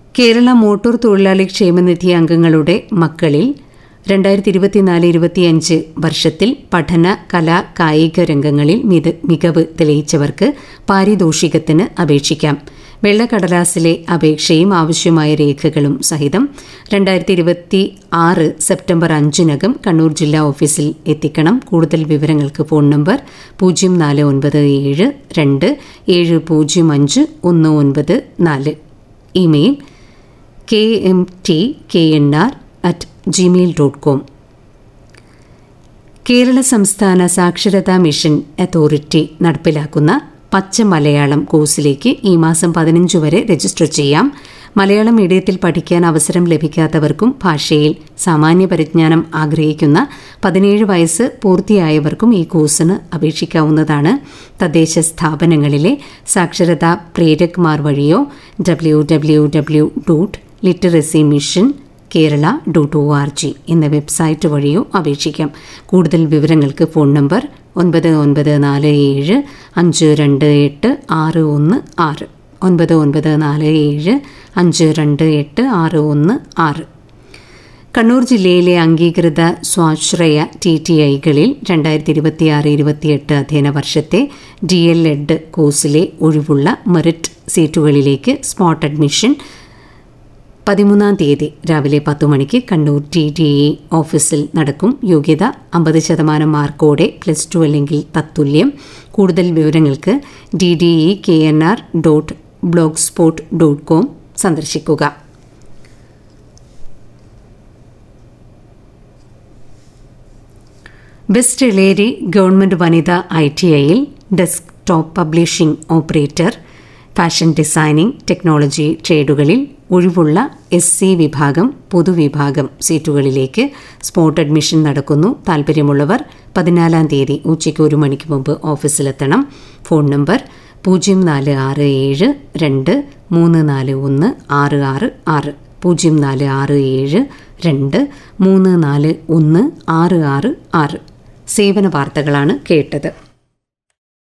Kerala motor തൊഴിലാളി ക്ഷേമനിധി അംഗങ്ങളുടെ മക്കളിൽ രണ്ടായിരത്തി ഇരുപത്തിനാല് ഇരുപത്തിയഞ്ച് വർഷത്തിൽ പഠന കലാ കായിക രംഗങ്ങളിൽ മിത- മികവ് തെളിയിച്ചവർക്ക് പാരിതോഷികത്തിന് അപേക്ഷിക്കാം വെള്ളക്കടലാസിലെ അപേക്ഷയും ആവശ്യമായ രേഖകളും സഹിതം രണ്ടായിരത്തി ഇരുപത്തി ആറ് സെപ്റ്റംബർ അഞ്ചിനകം കണ്ണൂർ ജില്ലാ ഓഫീസിൽ എത്തിക്കണം കൂടുതൽ വിവരങ്ങൾക്ക് ഫോൺ നമ്പർ പൂജ്യം നാല് ഒൻപത് ഏഴ് രണ്ട് ഏഴ് പൂജ്യം അഞ്ച് ഒന്ന് ഒൻപത് നാല് email K M T K N R at gmail dot com Kerala സംസ്ഥാന സാക്ഷരതാ മിഷൻ അതോറിറ്റി നടപ്പിലാക്കുന്ന പച്ച മലയാളം കോഴ്സിലേക്ക് ഈ മാസം പതിനഞ്ച് വരെ രജിസ്റ്റർ ചെയ്യാം മലയാളം മീഡിയത്തിൽ പഠിക്കാൻ അവസരം ലഭിക്കാത്തവർക്കും ഭാഷയിൽ സാമാന്യ പരിജ്ഞാനം ആഗ്രഹിക്കുന്ന പതിനേഴ് വയസ്സ് പൂർത്തിയായവർക്കും ഈ കോഴ്സിന് അപേക്ഷിക്കാവുന്നതാണ് തദ്ദേശ സ്ഥാപനങ്ങളിലെ സാക്ഷരതാ പ്രേരക്മാർ വഴിയോ W W W dot literacy mission Kerala dot O R G എന്ന വെബ്സൈറ്റ് വഴിയോ അപേക്ഷിക്കാം കൂടുതൽ വിവരങ്ങൾക്ക് ഫോൺ നമ്പർ ഒൻപത് ഒൻപത് നാല് ഏഴ് അഞ്ച് രണ്ട് എട്ട് ആറ് ഒന്ന് ആറ് ഒൻപത് ഒൻപത് നാല് ഏഴ് അഞ്ച് രണ്ട് എട്ട് ആറ് ഒന്ന് ആറ് കണ്ണൂർ ജില്ലയിലെ അംഗീകൃത സ്വാശ്രയ ടി ടി ഐകളിൽ രണ്ടായിരത്തി ഇരുപത്തിയാറ് ഇരുപത്തിയെട്ട് അധ്യയന വർഷത്തെ ഡി എൽ എഡ് കോഴ്സിലെ ഒഴിവുള്ള മെറിറ്റ് സീറ്റുകളിലേക്ക് സ്പോട്ട് അഡ്മിഷൻ പതിമൂന്നാം തീയതി രാവിലെ പത്തു മണിക്ക് കണ്ണൂർ ടി ഡി ഇ ഓഫീസിൽ നടക്കും യോഗ്യത അമ്പത് ശതമാനം മാർക്കോടെ പ്ലസ് ടു അല്ലെങ്കിൽ തത്തുല്യം കൂടുതൽ വിവരങ്ങൾക്ക് D D E K N R dot blog spot dot com സന്ദർശിക്കുക വെസ്റ്റ് എളേരി ഗവൺമെന്റ് വനിതാ ഐ ടി ഐയിൽ desktop publishing operator fashion designing technology ട്രേഡുകളിൽ ഒഴിവുള്ള എസ് സി വിഭാഗം പൊതുവിഭാഗം സീറ്റുകളിലേക്ക് സ്പോട്ട് അഡ്മിഷൻ നടക്കുന്നു താൽപ്പര്യമുള്ളവർ പതിനാലാം തീയതി ഉച്ചയ്ക്ക് ഒരു മണിക്ക് മുമ്പ് ഓഫീസിലെത്തണം ഫോൺ നമ്പർ പൂജ്യം നാല് ആറ് ഏഴ് രണ്ട് മൂന്ന് നാല് ഒന്ന് ആറ് ആറ് ആറ് പൂജ്യം നാല് ആറ് ഏഴ് രണ്ട് മൂന്ന് നാല് ഒന്ന് ആറ് ആറ് ആറ് സേവന വാർത്തകളാണ് കേട്ടത്